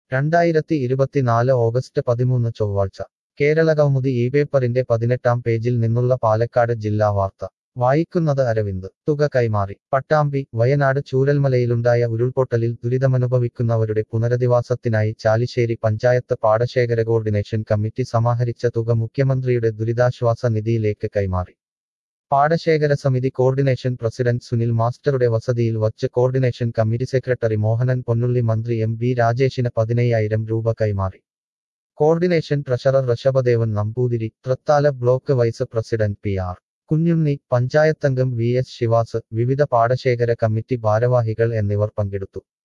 രണ്ടായിരത്തി ഇരുപത്തിനാല് ഓഗസ്റ്റ് പതിമൂന്ന് ചൊവ്വാഴ്ച കേരളകൗമുദി ഈ പേപ്പറിന്റെ പതിനെട്ടാം പേജിൽ നിന്നുള്ള പാലക്കാട് ജില്ലാ വാർത്ത വായിക്കുന്നത് അരവിന്ദ് തുക കൈമാറി പട്ടാമ്പി വയനാട് ചൂരൽമലയിലുണ്ടായ ഉരുൾപൊട്ടലിൽ ദുരിതമനുഭവിക്കുന്നവരുടെ പുനരധിവാസത്തിനായി ചാലിശ്ശേരി പഞ്ചായത്ത് പാടശേഖര കോർഡിനേഷൻ കമ്മിറ്റി സമാഹരിച്ച തുക മുഖ്യമന്ത്രിയുടെ ദുരിതാശ്വാസ നിധിയിലേക്ക് കൈമാറി പാടശേഖര സമിതി കോർഡിനേഷൻ പ്രസിഡന്റ് സുനിൽ മാസ്റ്ററുടെ വസതിയിൽ വച്ച് coordination committee secretary Mohanan Ponnulli മന്ത്രി എം ബി രാജേഷിന് പതിനയ്യായിരം രൂപ കൈമാറി coordination treasurer Rishabhadevan Namboothiri Thrithala block vice president P R Kunjunni പഞ്ചായത്തംഗം വി എസ് ശിവാസ് വിവിധ പാടശേഖര കമ്മിറ്റി ഭാരവാഹികൾ എന്നിവർ പങ്കെടുത്തു